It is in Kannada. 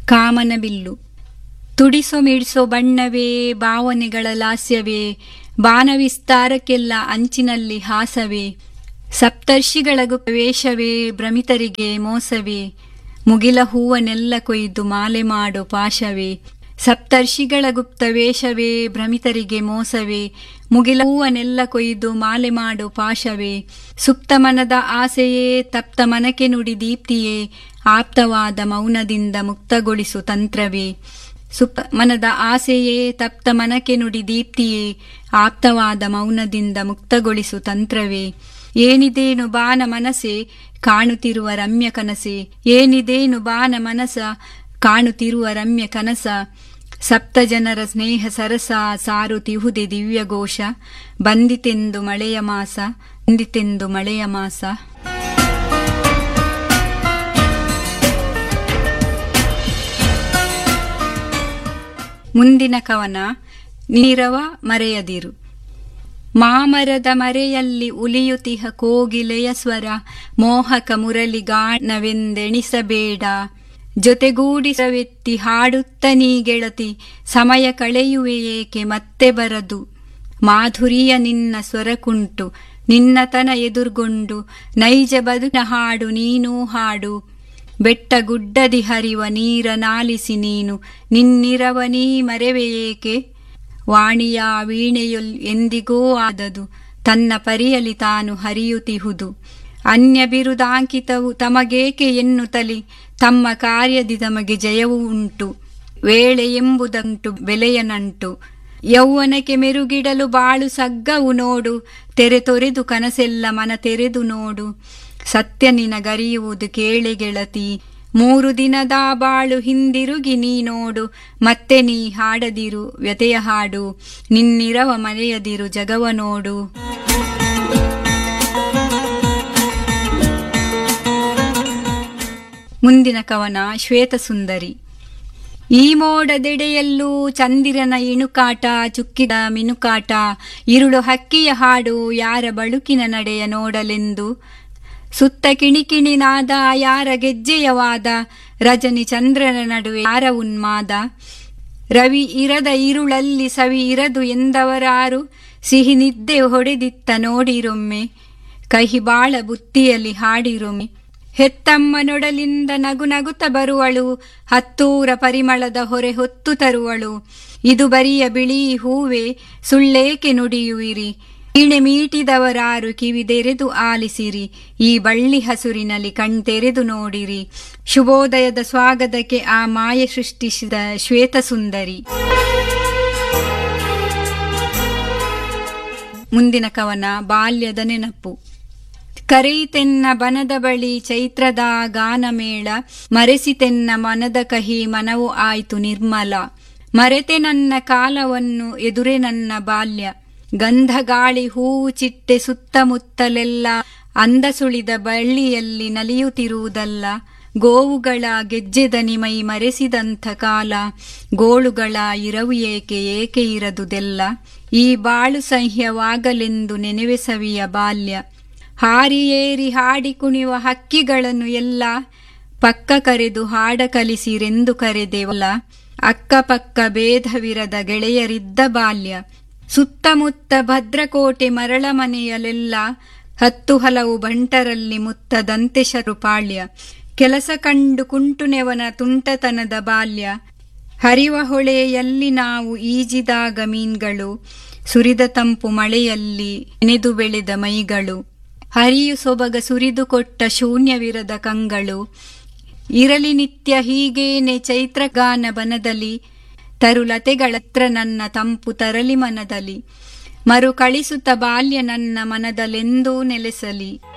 ಕಾಮನ ಬಿಲ್ಲು ತುಡಿಸೋ ಮಿಡಿಸೋ ಬಣ್ಣವೇ ಭಾವನೆಗಳ ಲಾಸ್ಯವೇ ಬಾನ ವಿಸ್ತಾರಕ್ಕೆಲ್ಲ ಅಂಚಿನಲ್ಲಿ ಹಾಸವೇ ಸಪ್ತರ್ಷಿಗಳ ಗುಪ್ತ ವೇಷವೇ ಭ್ರಮಿತರಿಗೆ ಮೋಸವೇ ಮುಗಿಲ ಹೂವನೆಲ್ಲ ಕೊಯ್ದು ಮಾಲೆ ಮಾಡೋ ಪಾಶವೇ ಸಪ್ತರ್ಷಿಗಳ ಗುಪ್ತ ವೇಷವೇ ಭ್ರಮಿತರಿಗೆ ಮೋಸವೇ ಮುಗಿಲ ಹೂವನೆಲ್ಲ ಕೊಯ್ದು ಮಾಲೆ ಮಾಡೋ ಪಾಶವೇ ಸುಪ್ತ ಮನದ ಆಸೆಯೇ ತಪ್ತ ಮನಕ್ಕೆ ನುಡಿ ದೀಪ್ತಿಯೇ ಆಪ್ತವಾದ ಮೌನದಿಂದ ಮುಕ್ತಗೊಳಿಸು ತಂತ್ರವೇ ಸುಪ್ತ ಮನದ ಆಸೆಯೇ ತಪ್ತ ಮನಕ್ಕೆ ನುಡಿ ದೀಪ್ತಿಯೇ ಆಪ್ತವಾದ ಮೌನದಿಂದ ಮುಕ್ತಗೊಳಿಸು ತಂತ್ರವೇ ಏನಿದೇನು ಬಾನ ಮನಸೆ ಕಾಣುತ್ತಿರುವ ರಮ್ಯ ಕನಸೆ ಏನಿದೇನು ಬಾನ ಮನಸ ಕಾಣುತ್ತಿರುವ ರಮ್ಯ ಕನಸ ಸಪ್ತ ಜನರ ಸ್ನೇಹ ಸರಸ ಸಾರುತಿಹುದೆ ದಿವ್ಯ ಘೋಷ ಬಂದಿತೆಂದು ಮಳೆಯ ಮಾಸ ಬಂದಿತೆಂದು ಮಳೆಯ ಮಾಸ ಮುಂದಿನ ಕವನ ನೀರವ ಮರೆಯದಿರು ಮಾಮರದ ಮರೆಯಲ್ಲಿ ಉಲಿಯುತಿಹ ಕೋಗಿಲೆಯ ಸ್ವರ ಮೋಹಕ ಮುರಳಿ ಗಾಣವೆಂದೆಣಿಸಬೇಡ ಜೊತೆಗೂಡಿಸವೆತ್ತಿ ಹಾಡುತ್ತ ನೀ ಗೆಳತಿ ಸಮಯ ಕಳೆಯುವೆ ಏಕೆ ಮತ್ತೆ ಬರದು ಮಾಧುರಿಯ ನಿನ್ನ ಸ್ವರಕುಂಟು ನಿನ್ನತನ ಎದುರ್ಗೊಂಡು ನೈಜ ಬದುಕಿನ ಹಾಡು ನೀನೂ ಹಾಡು ಬೆಟ್ಟ ಗುಡ್ಡದಿ ಹರಿವ ನೀರ ನಾಲಿಸಿ ನೀನು ನಿನ್ನಿರವ ನೀ ಮರೆವೆ ಏಕೆ ವಾಣಿಯ ವೀಣೆಯೊಲ್ ಎಂದಿಗೂ ಆದದು ತನ್ನ ಪರಿಯಲಿ ತಾನು ಹರಿಯುತಿಹುದು ಅನ್ಯ ಬಿರುದಾಂಕಿತವು ತಮಗೇಕೆ ಎನ್ನುತ್ತಲಿ ತಮ್ಮ ಕಾರ್ಯದಿ ತಮಗೆ ಜಯವೂ ಉಂಟು ವೇಳೆ ಎಂಬುದಂಟು ಬೆಲೆಯ ನಂಟು ಯೌವನಕ್ಕೆ ಮೆರುಗಿಡಲು ಬಾಳು ಸಗ್ಗವು ನೋಡು ತೆರೆ ತೊರೆದು ಕನಸೆಲ್ಲ ಮನ ತೆರೆದು ನೋಡು ಸತ್ಯ ನಿನಗರಿಯುವುದು ಕೇಳೆ ಗೆಳತಿ ಮೂರು ದಿನದ ಬಾಳು ಹಿಂದಿರುಗಿ ನೀ ನೋಡು ಮತ್ತೆ ನೀ ಹಾಡದಿರು ವ್ಯತೆಯ ಹಾಡು ನಿನ್ನಿರವ ಮರೆಯದಿರು ಜಗವ ನೋಡು ಮುಂದಿನ ಕವನ ಶ್ವೇತಸುಂದರಿ ಈ ಮೋಡದೆಡೆಯಲ್ಲೂ ಚಂದಿರನ ಇಣುಕಾಟ ಚುಕ್ಕಿದ ಮಿನುಕಾಟ ಇರುಳು ಹಕ್ಕಿಯ ಹಾಡು ಯಾರ ಬಳುಕಿನ ನಡೆಯ ನೋಡಲೆಂದು ಸುತ್ತ ಕಿಣಿಕಿಣಿನಾದ ಯಾರ ಗೆಜ್ಜೆಯವಾದ ರಜನಿ ಚಂದ್ರನ ನಡುವೆ ಯಾರ ಉನ್ಮಾದ ರವಿ ಇರದ ಇರುಳಲ್ಲಿ ಸವಿ ಇರದು ಎಂದವರಾರು ಸಿಹಿ ನಿದ್ದೆ ಹೊಡೆದಿತ್ತ ನೋಡಿರೊಮ್ಮೆ ಕಹಿ ಬಾಳ ಬುತ್ತಿಯಲ್ಲಿ ಹಾಡಿರೊಮ್ಮೆ ಹೆತ್ತಮ್ಮನೊಡಲಿಂದ ನಗು ನಗುತ್ತ ಬರುವಳು ಹತ್ತೂರ ಪರಿಮಳದ ಹೊರೆ ಹೊತ್ತು ತರುವಳು ಇದು ಬರಿಯ ಬಿಳಿ ಹೂವೆ ಸುಳ್ಳೇಕೆ ನುಡಿಯುವಿರಿ ವೀಣೆ ಮೀಟಿದವರಾರು ಕಿವಿದೆರೆದು ಆಲಿಸಿರಿ ಈ ಬಳ್ಳಿ ಹಸುರಿನಲ್ಲಿ ಕಣ್ತೆರೆದು ನೋಡಿರಿ ಶುಭೋದಯದ ಸ್ವಾಗತಕ್ಕೆ ಆ ಮಾಯೆ ಸೃಷ್ಟಿಸಿದ ಶ್ವೇತಸುಂದರಿ ಮುಂದಿನ ಕವನ ಬಾಲ್ಯದ ನೆನಪು ಕರೆಯಿತೆನ್ನ ಬನದ ಬಳಿ ಚೈತ್ರದ ಗಾನಮೇಳ ಮರೆಸಿತೆನ್ನ ಮನದ ಕಹಿ ಮನವು ಆಯ್ತು ನಿರ್ಮಲ ಮರೆತೆ ನನ್ನ ಕಾಲವನ್ನು ಎದುರೆ ನನ್ನ ಬಾಲ್ಯ ಗಂಧ ಗಾಳಿ ಹೂವು ಚಿಟ್ಟೆ ಸುತ್ತಮುತ್ತಲೆಲ್ಲ ಅಂದ ಸುಳಿದ ಬಳ್ಳಿಯಲ್ಲಿ ನಲಿಯುತ್ತಿರುವುದಲ್ಲ ಗೋವುಗಳ ಗೆಜ್ಜೆದನಿ ಮೈ ಮರೆಸಿದಂಥ ಕಾಲ ಗೋಳುಗಳ ಇರವು ಏಕೆ ಏಕೆ ಇರದುದೆಲ್ಲ ಈ ಬಾಳು ಸಹ್ಯವಾಗಲೆಂದು ನೆನೆವೆ ಸವಿಯ ಬಾಲ್ಯ ಹಾರಿ ಏರಿ ಹಾಡಿ ಕುಣಿಯುವ ಹಕ್ಕಿಗಳನ್ನು ಎಲ್ಲ ಪಕ್ಕ ಕರೆದು ಹಾಡ ಕಲಿಸಿರೆಂದು ಕರೆದೆವಲ್ಲ ಅಕ್ಕಪಕ್ಕ ಭೇದವಿರದ ಗೆಳೆಯರಿದ್ದ ಬಾಲ್ಯ ಸುತ್ತಮುತ್ತ ಭದ್ರಕೋಟೆ ಮರಳ ಮನೆಯಲ್ಲೆಲ್ಲ ಹತ್ತು ಹಲವು ಬಂಟರಲ್ಲಿ ಮುತ್ತದಂತೆ ಶರುಪಾಳ್ಯ ಕೆಲಸ ಕಂಡು ಕುಂಟುನೆವನ ತುಂಟತನದ ಬಾಲ್ಯ ಹರಿವ ಹೊಳೆಯಲ್ಲಿ ನಾವು ಈಜಿದಾಗ ಮೀನ್ಗಳು ಸುರಿದ ತಂಪು ಮಳೆಯಲ್ಲಿ ನೆನೆದು ಬೆಳೆದ ಮೈಗಳು ಹರಿಯು ಸೊಬಗ ಸುರಿದು ಕೊಟ್ಟ ಶೂನ್ಯವಿರದ ಕಂಗಳು ಇರಲಿ ನಿತ್ಯ ಹೀಗೇನೆ ಚೈತ್ರಗಾನ ಬನದಲ್ಲಿ ತರುಲತೆಗಳತ್ರ ನನ್ನ ತಂಪು ತರಲಿ ಮನದಲ್ಲಿ ಮರು ಕಳಿಸುತ್ತ ಬಾಲ್ಯ ನನ್ನ ಮನದಲೆಂದೂ ನೆಲೆಸಲಿ